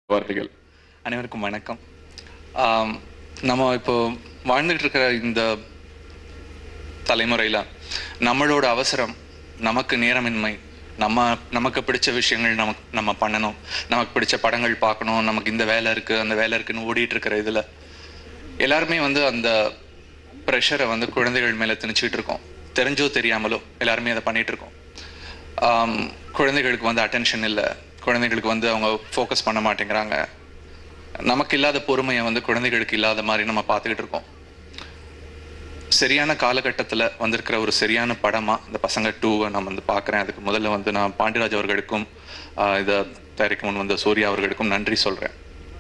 வார்த்தைகள் அனைவருக்கும் வணக்கம் ஆம், நம்ம இப்போ வாழ்ந்துட்டு இருக்கிற இந்த தலைமுறையில் நம்மளோட அவசரம் நமக்கு நேரமின்மை நம்ம நமக்கு பிடிச்ச விஷயங்கள் நமக்கு நம்ம பண்ணணும் நமக்கு பிடிச்ச படங்கள் பார்க்கணும் நமக்கு இந்த வேலை இருக்குது அந்த வேலை இருக்குன்னு ஓடிட்டு இருக்கிற இதில் எல்லாருமே வந்து அந்த ப்ரெஷரை வந்து குழந்தைகள் மேலே திணிச்சிட்டு இருக்கோம் தெரிஞ்சோ தெரியாமலோ எல்லாருமே அதை பண்ணிட்டு இருக்கோம் ஆம், குழந்தைகளுக்கு வந்து அட்டென்ஷன் இல்லை குழந்தைகளுக்கு வந்து அவங்க ஃபோக்கஸ் பண்ண மாட்டேங்கிறாங்க நமக்கு இல்லாத பொறுமையை வந்து குழந்தைகளுக்கு இல்லாத மாதிரி நம்ம பார்த்துக்கிட்டு இருக்கோம் சரியான காலகட்டத்தில் வந்திருக்கிற ஒரு சரியான படமா இந்த பசங்க டூவை நான் வந்து பார்க்குறேன் அதுக்கு முதல்ல வந்து நான் பாண்டியராஜ் அவர்களுக்கும் ஆஹ், இதை தயாரிக்க முன் வந்த சூர்யா அவர்களுக்கும் நன்றி சொல்கிறேன்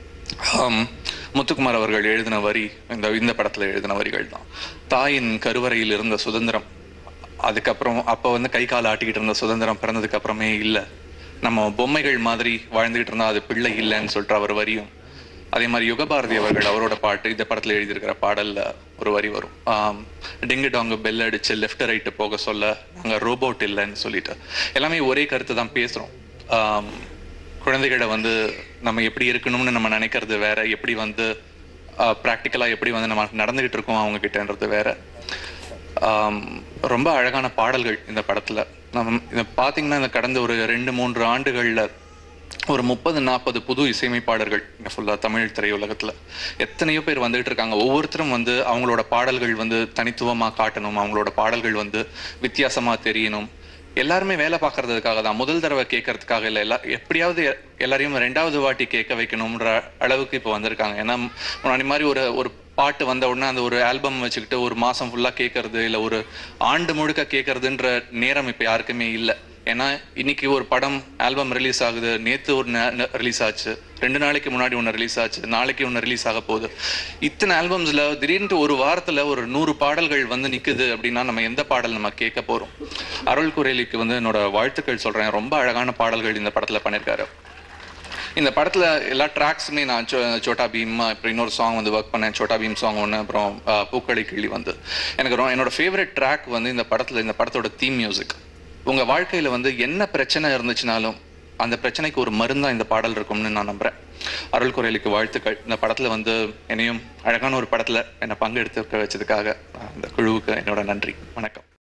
முத்துக்குமார் அவர்கள் எழுதின வரி இந்த இந்த படத்தில் எழுதின வரிகள் தான் தாயின் கருவறையில் இருந்த சுதந்திரம் அதுக்கப்புறம் அப்போ வந்து கை கால் ஆட்டிக்கிட்டு இருந்த சுதந்திரம் பிறந்ததுக்கு அப்புறமே இல்லை நம்ம பொம்மைகள் மாதிரி வாழ்ந்துகிட்டு இருந்தா அது பிள்ளை இல்லைன்னு சொல்லிட்டு அவர் வரியும் அதே மாதிரி யுகபாரதி அவர்கள் அவரோட பாட்டு இந்த படத்துல எழுதியிருக்கிற பாடல்ல ஒரு வரி வரும் ஆம், டிங்கு டாங்கு பெல் அடிச்சு லெஃப்ட் ரைட்டு போக சொல்ல நாங்கள் ரோபோட் இல்லைன்னு சொல்லிட்டு எல்லாமே ஒரே கருத்து தான் பேசுறோம் ஆம், குழந்தைகளை வந்து நம்ம எப்படி இருக்கணும்னு நம்ம நினைக்கிறது வேற எப்படி வந்து ப்ராக்டிக்கலாக எப்படி வந்து நம்ம நடந்துகிட்டு இருக்கோம் அவங்க கிட்டன்றது வேற ஆம், ரொம்ப அழகான பாடல்கள் இந்த படத்துல நம்ம இதை பார்த்தீங்கன்னா இந்த கடந்த ஒரு ரெண்டு மூன்று ஆண்டுகள்ல ஒரு முப்பது நாற்பது புது இசையமைப்பாளர்கள் இங்கே ஃபுல்லாக தமிழ் திரையுலகத்துல எத்தனையோ பேர் வந்துகிட்டு இருக்காங்க ஒவ்வொருத்தரும் வந்து அவங்களோட பாடல்கள் வந்து தனித்துவமா காட்டணும் அவங்களோட பாடல்கள் வந்து வித்தியாசமா தெரியணும் எல்லாருமே வேலை பார்க்கறதுக்காக தான் முதல் தடவை கேட்கறதுக்காக இல்லை எல்லா எப்படியாவது எ- எல்லாரையும் ரெண்டாவது வாட்டி கேட்க வைக்கணும்ன்ற அளவுக்கு இப்போ வந்திருக்காங்க ஏன்னா முன்னாடி மாதிரி ஒரு ஒரு பாட்டு வந்த உடனே அந்த ஒரு ஆல்பம் வச்சுக்கிட்டு ஒரு மாசம் ஃபுல்லா கேட்கறது இல்லை ஒரு ஆண்டு முழுக்க கேட்கறதுன்ற நேரம் இப்போ யாருக்குமே இல்லை ஏன்னா இன்னைக்கு ஒரு படம் ஆல்பம் ரிலீஸ் ஆகுது நேத்து ஒரு ரிலீஸ் ஆச்சு ரெண்டு நாளைக்கு முன்னாடி ஒன்று ரிலீஸ் ஆச்சு நாளைக்கு ஒன்று ரிலீஸ் ஆக போகுது இத்தனை ஆல்பம்ஸ்ல திடீர்னு ஒரு வாரத்துல ஒரு நூறு பாடல்கள் வந்து நிக்குது அப்படின்னா நம்ம எந்த பாடல் நம்ம கேட்க போறோம் அருள் குரேலிக்கு வந்து என்னோட வாழ்த்துக்கள் சொல்றேன் ரொம்ப அழகான பாடல்கள் இந்த படத்துல பண்ணியிருக்காரு இந்த படத்துல எல்லா ட்ராக்ஸுமே நான் சோ- சோட்டா பீம் அப்புறம் இன்னொரு சாங் வந்து ஒர்க் பண்ணேன் சோட்டா பீம் சாங் ஒன்று அப்புறம் ஆஹ், பூக்களி கிள்ளி வந்து எனக்கு ரொம்ப என்னோட ஃபேவரட் ட்ராக் வந்து இந்த படத்துல இந்த படத்தோட தீம் மியூசிக் உங்க வாழ்க்கையில வந்து என்ன பிரச்சனை இருந்துச்சுனாலும் அந்த பிரச்சனைக்கு ஒரு மருந்தா இந்த பாடல் இருக்கும்னு நான் நம்புறேன் அருள் குரலுக்கு வாழ்த்துக்கள் இந்த படத்துல வந்து என்னையும் அழகான ஒரு படத்துல என்னை பங்கெடுத்து வச்சதுக்காக ஆஹ், இந்த குழுவுக்கு என்னோட நன்றி வணக்கம்